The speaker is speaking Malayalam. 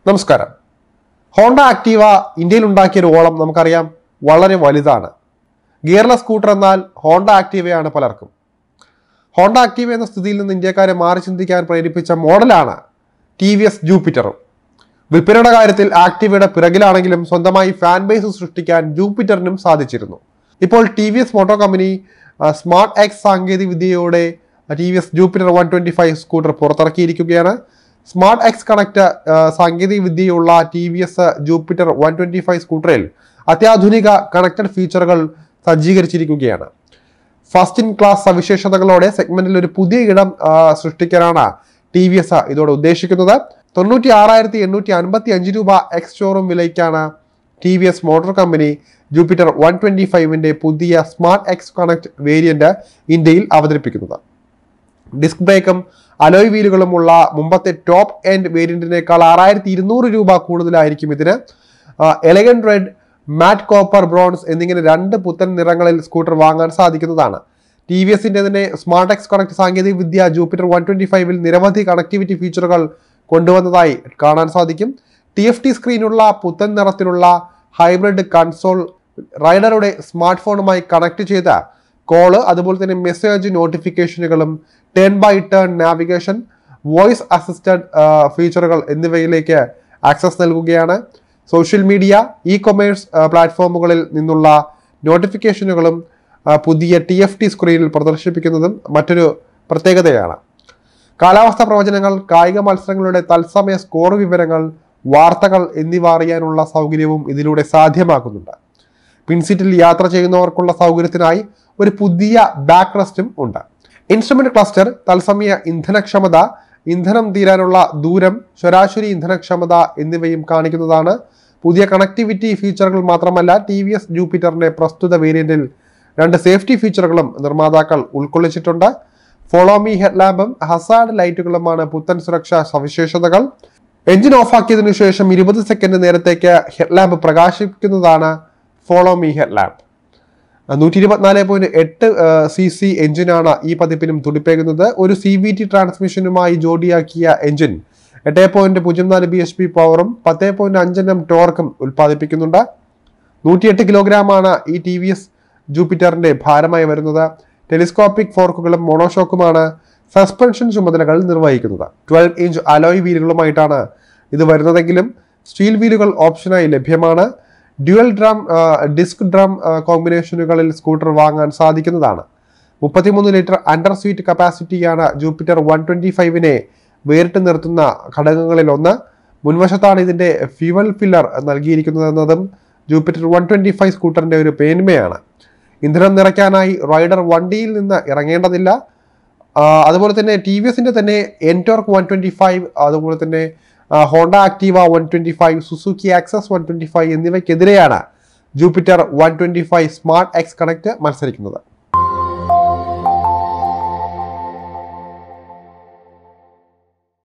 നമസ്കാരം ഹോണ്ട ആക്റ്റീവ ഇന്ത്യയിൽ ഉണ്ടാക്കിയ ഒരു ഓളം നമുക്കറിയാം വളരെ വലുതാണ് ഗിയർലെസ് സ്കൂട്ടർ എന്നാൽ ഹോണ്ട ആക്റ്റീവയാണ് പലർക്കും ഹോണ്ട ആക്റ്റീവ എന്ന സ്ഥിതിയിൽ നിന്ന് ഇന്ത്യക്കാരെ മാറി ചിന്തിക്കാൻ പ്രേരിപ്പിച്ച മോഡലാണ് ടി വി എസ് ജൂപ്പിറ്ററും വിൽപ്പനയുടെ കാര്യത്തിൽ ആക്റ്റീവയുടെ പിറകിലാണെങ്കിലും സ്വന്തമായി ഫാൻ ബേസ് സൃഷ്ടിക്കാൻ ജൂപ്പിറ്ററിനും സാധിച്ചിരുന്നു ഇപ്പോൾ T V S motor company ആ, സ്മാർട്ട് എക്സ് സാങ്കേതിക വിദ്യയോടെ T V S Jupiter one twenty five scooter പുറത്തിറക്കിയിരിക്കുകയാണ് സ്മാർട്ട് എക്സ് കണക്ട് ആ, സാങ്കേതിക വിദ്യയുള്ള T V S Jupiter one twenty five സ്കൂട്ടറിൽ അത്യാധുനിക കണക്റ്റഡ് ഫീച്ചറുകൾ സജ്ജീകരിച്ചിരിക്കുകയാണ് ഫസ്റ്റ് ഇൻ ക്ലാസ് സവിശേഷതകളോടെ സെഗ്മെന്റിൽ ഒരു പുതിയ ഇടം ആ, സൃഷ്ടിക്കാനാണ് ടി വി എസ് ഇതോടെ ഉദ്ദേശിക്കുന്നത് തൊണ്ണൂറ്റി ആറായിരത്തി എണ്ണൂറ്റി അൻപത്തി അഞ്ച് രൂപ എക്സ് ഷോറൂം വിലയ്ക്കാണ് T V S motor company Jupiter one twenty ഫൈവിന്റെ പുതിയ സ്മാർട്ട് എക്സ് കണക്ട് വേരിയന്റ് ഇന്ത്യയിൽ അവതരിപ്പിക്കുന്നത് ഡിസ്ക് ബ്രേക്കും അലോയ് വീലുകളുമുള്ള മുമ്പത്തെ ടോപ്പ് എൻഡ് വേരിയന്റിനേക്കാൾ ആറായിരത്തി ഇരുന്നൂറ് രൂപ കൂടുതലായിരിക്കും ഇതിന് elegant red matte copper bronze എന്നിങ്ങനെ രണ്ട് പുത്തൻ നിറങ്ങളിൽ സ്കൂട്ടർ വാങ്ങാൻ സാധിക്കുന്നതാണ് ടി വി എസിന്റെ തന്നെ സ്മാർട്ട് എക്സ് കണക്ട് സാങ്കേതിക വിദ്യ ജൂപ്പിറ്റർ വൺ ട്വന്റി ഫൈവിൽ നിരവധി കണക്ടിവിറ്റി ഫീച്ചറുകൾ കൊണ്ടുവന്നതായി കാണാൻ സാധിക്കും ടി എഫ് ടി സ്ക്രീനുള്ള പുത്തൻ നിറത്തിലുള്ള ഹൈബ്രിഡ് കൺസോൾ റൈഡറുടെ സ്മാർട്ട് ഫോണുമായി കണക്ട് ചെയ്ത കോള് അതുപോലെ തന്നെ മെസ്സേജ് നോട്ടിഫിക്കേഷനുകളും turn by turn navigation voice assisted ഫീച്ചറുകൾ എന്നിവയിലേക്ക് ആക്സസ് നൽകുകയാണ് സോഷ്യൽ മീഡിയ ഇ കൊമേഴ്സ് പ്ലാറ്റ്ഫോമുകളിൽ നിന്നുള്ള നോട്ടിഫിക്കേഷനുകളും ആ, പുതിയ ടി എഫ് ടി സ്ക്രീനിൽ പ്രദർശിപ്പിക്കുന്നതും മറ്റൊരു പ്രത്യേകതയാണ് കാലാവസ്ഥ പ്രവചനങ്ങൾ കായിക മത്സരങ്ങളുടെ തത്സമയ സ്കോർ വിവരങ്ങൾ വാർത്തകൾ എന്നിവ അറിയാനുള്ള സൗകര്യവും ഇതിലൂടെ സാധ്യമാക്കുന്നുണ്ട് പിൻസീറ്റിൽ യാത്ര ചെയ്യുന്നവർക്കുള്ള സൗകര്യത്തിനായി ഒരു പുതിയ ബാക്ക് റെസ്റ്റും ഉണ്ട് ഇൻസ്ട്രുമെന്റ് ക്ലസ്റ്റർ തത്സമയ ഇന്ധനക്ഷമത ഇന്ധനം തീരാനുള്ള ദൂരം ശരാശരി ഇന്ധനക്ഷമത എന്നിവയും കാണിക്കുന്നതാണ് പുതിയ കണക്ടിവിറ്റി ഫീച്ചറുകൾ മാത്രമല്ല ടി വി എസ് ജൂപ്പിറ്ററിന്റെ പ്രസ്തുത വേരിയന്റിൽ രണ്ട് സേഫ്റ്റി ഫീച്ചറുകളും നിർമ്മാതാക്കൾ ഉൾക്കൊള്ളിച്ചിട്ടുണ്ട് ഫോളോ മീ ഹെഡ്ലാമ്പും ഹസാർഡ് ലൈറ്റുകളുമാണ് പുത്തൻ സുരക്ഷാ സവിശേഷതകൾ എഞ്ചിൻ ഓഫാക്കിയതിനു ശേഷം ഇരുപത് സെക്കൻഡ് നേരത്തേക്ക് ഹെഡ്ലാമ്പ് പ്രകാശിക്കുന്നതാണ് ഫോളോ മീ ഹെഡ്ലാമ്പ് നൂറ്റി ഇരുപത്തിനാല് പോയിന്റ് എട്ട് സി സി എഞ്ചിനാണ് ഈ പതിപ്പിനും തുടിപ്പേകുന്നത് ഒരു സി വി ടി ട്രാൻസ്മിഷനുമായി ജോഡിയാക്കിയ എഞ്ചിൻ എട്ട് പോയിന്റ് പൂജ്യം നാല് ബി എച്ച് പി പവറും പത്ത് പോയിന്റ് അഞ്ചെണ്ണം ടോർക്കും ഉൽപ്പാദിപ്പിക്കുന്നുണ്ട് നൂറ്റിയെട്ട് കിലോഗ്രാമാണ് ഈ ടി വി എസ് ജൂപ്പിറ്ററിന്റെ ഭാരമായി വരുന്നത് ടെലിസ്കോപ്പിക് ഫോർക്കുകളും മോണോഷോക്കുമാണ് സസ്പെൻഷൻ ചുമതലകൾ നിർവഹിക്കുന്നത് ട്വൽവ് ഇഞ്ച് അലോയ് വീലുകളുമായിട്ടാണ് ഇത് വരുന്നതെങ്കിലും സ്റ്റീൽ വീലുകൾ ഓപ്ഷനായി ലഭ്യമാണ് ഡ്യുവൽ ഡ്രം ഡിസ്ക് ഡ്രം കോമ്പിനേഷനുകളിൽ സ്കൂട്ടർ വാങ്ങാൻ സാധിക്കുന്നതാണ് മുപ്പത്തിമൂന്ന് ലിറ്റർ അണ്ടർ സ്വീറ്റ് കപ്പാസിറ്റിയാണ് ജൂപ്പിറ്റർ വൺ ട്വന്റി ഫൈവിനെ വേറിട്ട് നിർത്തുന്ന ഘടകങ്ങളിൽ ഒന്ന് മുൻവശത്താണ് ഇതിന്റെ ഫ്യൂവൽ ഫില്ലർ നൽകിയിരിക്കുന്നതെന്നതും ജൂപ്പിറ്റർ വൺ ട്വന്റി ഫൈവ് സ്കൂട്ടറിന്റെ ഒരു പേന്മയാണ് ഇന്ധനം നിറയ്ക്കാനായി റൈഡർ വണ്ടിയിൽ നിന്ന് ഇറങ്ങേണ്ടതില്ല ആ, അതുപോലെ തന്നെ ടി വി എസിന്റെ തന്നെ എൻടോർക്ക് വൺ ട്വന്റി ഫൈവ് അതുപോലെ തന്നെ ആ, Honda Activa one twenty five Suzuki Access one twenty five എന്നിവയ്ക്കെതിരെയാണ് Jupiter one twenty five smart X connect മത്സരിക്കുന്നത്